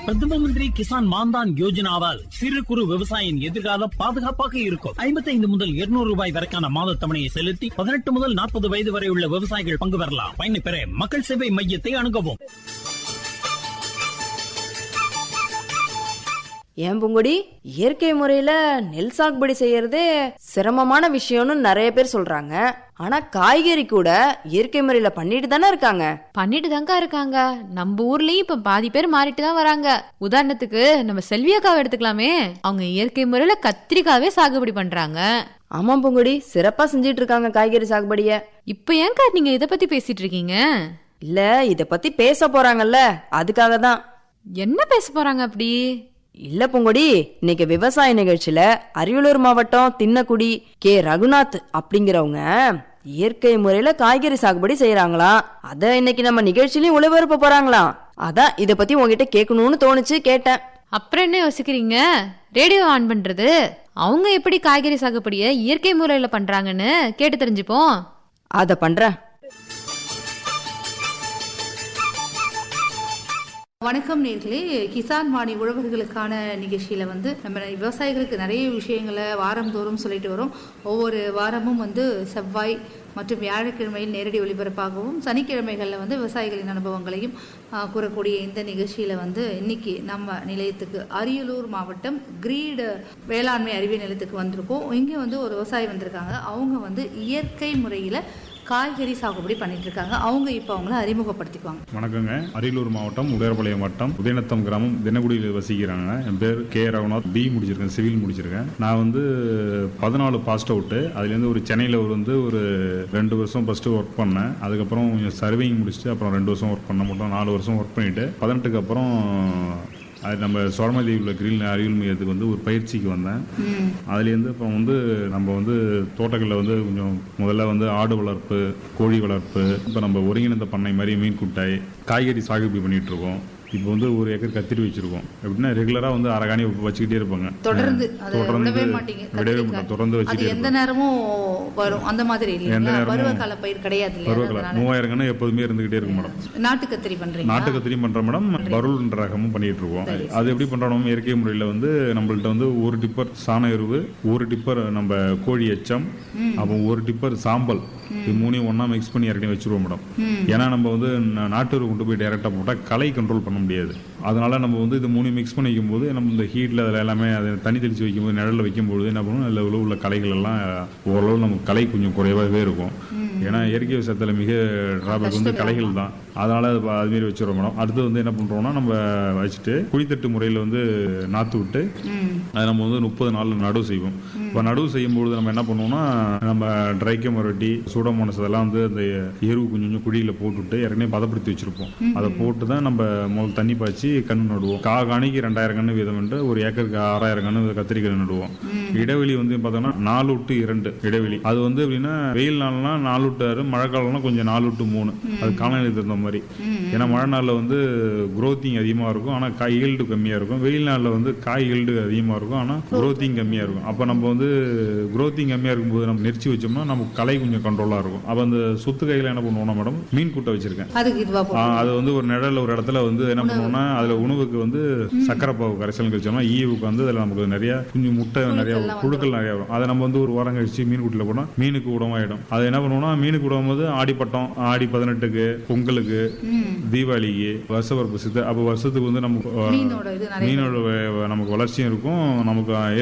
பிரதம மந்திரி கிசான் மான்தான் யோஜனாவால் சிறு குறு விவசாயியின் எதிர்காலம் பாதுகாப்பாக இருக்கும் ஐம்பத்தைந்து முதல் இருநூறு ரூபாய் வரைக்கான மாத தவணையை செலுத்தி பதினெட்டு முதல் நாற்பது வயது வரை உள்ள விவசாயிகள் பங்கு பெறலாம் பயனை பெற மக்கள் சேவை மையத்தை அணுகவும் ஏன் பூங்குடி இயற்கை முறையில நெல் சாகுபடி செய்யறதே சிரமமான விஷயம்னு நிறைய பேர் சொல்றாங்க ஆனா காய்கறி கூட இயற்கை முறையில பண்ணிட்டு தானே இருக்காங்க பண்ணிட்டு தாங்க இருக்காங்க நம்ம ஊர்லயும் இப்ப பாதி பேர் மாறிட்டு தான் வராங்க உதாரணத்துக்கு நம்ம செல்வி அக்காவை எடுத்துக்கலாமே அவங்க இயற்கை முறையில கத்திரிக்காவே சாகுபடி பண்றாங்க ஆமா பூங்குடி சிறப்பா செஞ்சிட்டு இருக்காங்க காய்கறி சாகுபடிய இப்ப ஏங்க நீங்க இத பத்தி பேசிட்டு இருக்கீங்க இல்ல இத பத்தி பேச போறாங்கல்ல அதுக்காக தான் என்ன பேச போறாங்க அப்படி இல்ல பூங்குடி இன்னைக்கு விவசாய நிகழ்ச்சியில அரியலூர் மாவட்டம் தின்னக்குடி கே ரகுநாத் அப்படிங்கிறவங்க இயற்கை முறையில காய்கறி சாகுபடி செய்யறாங்களாம் அத இன்னைக்கு நம்ம நிகழ்ச்சியிலயும் ஒளிபரப்ப போறாங்களாம் அதான் இத பத்தி உங்ககிட்ட கேட்கணும்னு தோணுச்சு கேட்டேன் அப்புறம் என்ன யோசிக்கிறீங்க ரேடியோ ஆன் பண்றது அவங்க எப்படி காய்கறி சாகுபடிய இயற்கை முறையில பண்றாங்கன்னு கேட்டு தெரிஞ்சுப்போம் அத பண்றேன் வணக்கம் நேர்களே கிசான் வாணி உழவர்களுக்கான நிகழ்ச்சியில வந்து நம்ம விவசாயிகளுக்கு நிறைய விஷயங்களை வாரந்தோறும் சொல்லிட்டு வரோம் ஒவ்வொரு வாரமும் வந்து செவ்வாய் மற்றும் வியாழக்கிழமையில் நேரடி ஒளிபரப்பாகவும் சனிக்கிழமைகளில் வந்து விவசாயிகளின் அனுபவங்களையும் ஆ, கூறக்கூடிய இந்த நிகழ்ச்சியில வந்து இன்னைக்கு நம்ம நிலையத்துக்கு அரியலூர் மாவட்டம் கிரீடு வேளாண்மை அறிவியல் நிலையத்துக்கு வந்திருக்கோம் இங்கே வந்து ஒரு விவசாயி வந்திருக்காங்க அவங்க வந்து இயற்கை முறையில் காய்கறி சாகுபடி பண்ணிட்டு இருக்காங்க அவங்க இப்போ அவங்கள அறிமுகப்படுத்திக்குவாங்க வணக்கங்க அரியலூர் மாவட்டம் உடையர்பாளையம் வட்டம் உதயநத்தம் கிராமம் தினக்குடியில் வசிக்கிறாங்க என் பேர் கே ரகுநாத் பி முடிச்சிருக்கேன் சிவில் முடிச்சிருக்கேன் நான் வந்து பதினாலு பாஸ்ட் அவுட்டு அதுலேருந்து ஒரு சென்னையில் ஒரு வந்து ஒரு ரெண்டு வருஷம் ஃபஸ்ட்டு ஒர்க் பண்ணேன் அதுக்கப்புறம் சர்வேயிங் முடிச்சுட்டு அப்புறம் ரெண்டு வருஷம் ஒர்க் பண்ண மட்டும் நாலு வருஷம் ஒர்க் பண்ணிவிட்டு பதினெட்டுக்கு அப்புறம் அது நம்ம சோழமதீவில் கிரில் அறிவியல் மையத்துக்கு வந்து ஒரு பயிற்சிக்கு வந்தேன் அதுலேருந்து இப்போ வந்து நம்ம வந்து தோட்டங்களில் வந்து கொஞ்சம் முதல்ல வந்து ஆடு வளர்ப்பு கோழி வளர்ப்பு இப்போ நம்ம ஒருங்கிணைந்த பண்ணை மாதிரி மீன் குட்டாய் காய்கறி சாகுபடி பண்ணிட்டு இருக்கோம் இப்போ வந்து ஒரு ஏக்கர் கத்திரி வச்சிருக்கோம் எப்படின்னா ரெகுலராக வந்து அரகாணி வச்சுக்கிட்டே இருப்பாங்க தொடர்ந்து அதை தொடர்ந்து விடவே மாட்டீங்க விடவே கத்திரிக்காய். மாட்டோம் தொடர்ந்து அது வச்சுட்டே எந்த இருப்போம் நேரமும் வரும் அந்த மாதிரி எந்த இல்லைங்களா நேரமும் பருவகால பயிர் கிடையாது இல்லையா பருவக்கலை அதனால மூவாயிரம் கன்று எப்போதுமே இருந்துகிட்டே இருக்கும் மேடம் நாட்டு கத்திரி பண்றீங்க நாட்டு கத்திரியும் பண்ற மேடம் பருள்ன்ற ரகமும் பண்ணிட்டு இருக்கோம் அது எப்படி பண்றோம் இயற்கை முறையில் வந்து நம்மள்ட்ட வந்து ஒரு டிப்பர் சாண எருவு ஒரு டிப்பர் நம்ம கோழி எச்சம் அப்புறம் ஒரு டிப்பர் சாம்பல் இது மூணையும் ஒண்ணா மிக்ஸ் பண்ணி இறக்கி வச்சிருவோம் மேடம் ஏன்னா நம்ம வந்து நா- நாட்டு எருவு கொண்டு போய் டைரக்டா போட்டா களை கண்ட்ரோல் பண்ண முடியாது அதனால நம்ம வந்து இது மூணையும் மிக்ஸ் பண்ணி வைக்கும்போது நம்ம இந்த ஹீட்ல அதில் எல்லாமே அதை தண்ணி தெளிச்சு வைக்கும்போது நிழல்ல வைக்கும்போது என்ன பண்ணுவோம் அதில் உள்ள உள்ள களைகள் எல்லாம் ஓரளவு நமக்கு களை கொஞ்சம் குறைவாகவே இருக்கும் ஏன்னா இயற்கை விவசாயத்தில் மிக டிராபேக் வந்து களைகள் தான் அதனால அது ப- அது மாரி வச்சிருவோம் மேடம் அடுத்து வந்து என்ன பண்றோம்னா நம்ம வச்சுட்டு குழித்தட்டு முறையில் வந்து நாற்று விட்டு அதை நம்ம வந்து முப்பது நாள் நடவு செய்வோம் இப்போ நடவு செய்யும்பொழுது நம்ம என்ன பண்ணுவோம்னா நம்ம ட்ரைக்க மரட்டி சூடமோனஸ் அதெல்லாம் வந்து அந்த எருவு கொஞ்சம் கொஞ்சம் குழியில் போட்டுவிட்டு ஏற்கனவே பதப்படுத்தி வச்சிருப்போம் அதை போட்டு தான் நம்ம முதல் தண்ணி பாய்ச்சி கன்று நடுவோம் கா காணிக்கு ரெண்டாயிரம் கன்று வீதம் என்று ஒரு ஏக்கருக்கு ஆறாயிரம் கன்று கத்திரிக்காய் நடுவோம் இடைவெளி வந்து பார்த்தோம்னா நாலு டு இரண்டு இடைவெளி அது வந்து எப்படின்னா வெயில் நாள்னா நாலு டு ஆறு மழை காலம்னா கொஞ்சம் நாலு டு மூணு அது காலநிலை தகுந்த மாதிரி ஏன்னா மழை நாளில் வந்து குரோத்திங் அதிகமாக இருக்கும் ஆனால் காய் ஈல்டு கம்மியாக இருக்கும் வெயில் நாளில் வந்து காய் ஈல்டு அதிகமாக இருக்கும் ஆனால் குரோத்திங் கம்மியாக இருக்கும் அப்போ நம்ம வந்து குரோத்திங் கம்மியாக இருக்கும்போது நம்ம நெரிச்சு வச்சோம்னா நமக்கு களை கொஞ்சம் கண்ட்ரோலாக இருக்கும் அப்போ அந்த சொத்து கையில் என்ன பண்ணுவோம்னா மேடம் மீன் கூட்டை வச்சிருக்கேன் அதுக்கு இதுவா ஆ, போகும் அது வந்து ஒரு நிழல்ல ஒரு இடத்துல வந்து என்ன பண்ணுவோம்னா அதுல உணவுக்கு வந்து சக்கரை பாவு கரைசல் கழிச்சோம்னா ஈவுக்கு வந்து அதுல நமக்கு நிறைய கொஞ்சம் முட்டை நிறைய வரும், புழுக்கள் நிறைய வரும் அதை நம்ம வந்து ஒரு வாரம் கழிச்சு மீன் குட்டில போனா மீனுக்கு உடமாயிடும் அது என்ன பண்ணுவோம்னா மீனுக்கு உடம்போது ஆடிப்பட்டம் ஆடி பதினெட்டுக்கு பொங்கலுக்கு தீபாவளிக்கு வருஷ பருப்பு சித்த அப்போ வருஷத்துக்கு வந்து நமக்கு ஆ, மீனோட இது நிறைய மீனோட வ- நமக்கு வளர்ச்சியும் இருக்கும் நமக்கு